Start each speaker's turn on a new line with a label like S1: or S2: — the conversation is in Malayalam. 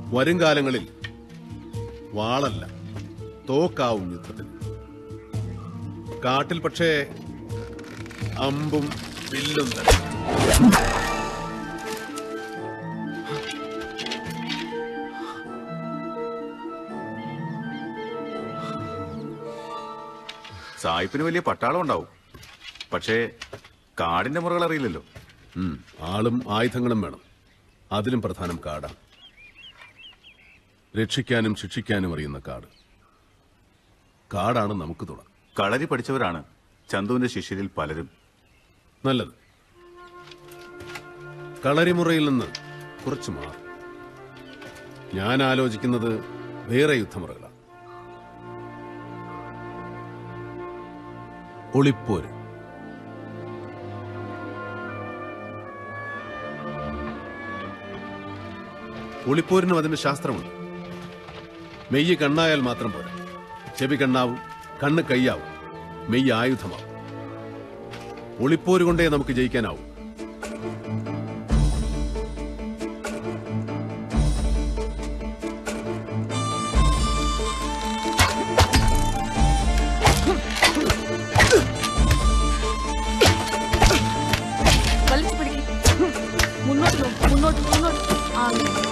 S1: വരും കാലങ്ങളിൽ വാളല്ല തോക്കാവും യുദ്ധത്തിൽ കാട്ടിൽ പക്ഷേ അമ്പും വില്ലും തന്നെ
S2: സായിപ്പിന് വലിയ പട്ടാളം ഉണ്ടാവും പക്ഷേ കാടിന്റെ മുറകൾ അറിയില്ലല്ലോ
S1: ഉം, ആളും ആയുധങ്ങളും വേണം അതിലും പ്രധാനം കാടാണ് രക്ഷിക്കാനും ശിക്ഷിക്കാനും അറിയുന്ന കാട് കാടാണ് നമുക്ക് തുണ
S2: കളരി പഠിച്ചവരാണ് ചന്തുവിന്റെ ശിഷ്യരിൽ പലരും
S1: നല്ലത് കളരിമുറയിൽ നിന്ന് കുറച്ച് മാറി ഞാൻ ആലോചിക്കുന്നത് വേറെ യുദ്ധമുറകളാണ് ഒളിപ്പോര് ഒളിപ്പോരിനും അതിന്റെ ശാസ്ത്രമുണ്ട് മെയ്യ് കണ്ണായാൽ മാത്രം പോരാ ചെവി കണ്ണാവും കണ്ണ് കയ്യാവും മെയ്യ് ആയുധമാവും ഒളിപ്പോര് കൊണ്ടേ നമുക്ക് ജയിക്കാനാവും
S3: വലിച്ചു പിടിക്കും മുന്നോട്ട് നോക്ക്, മുന്നോട്ട് മുന്നോട്ട് ആ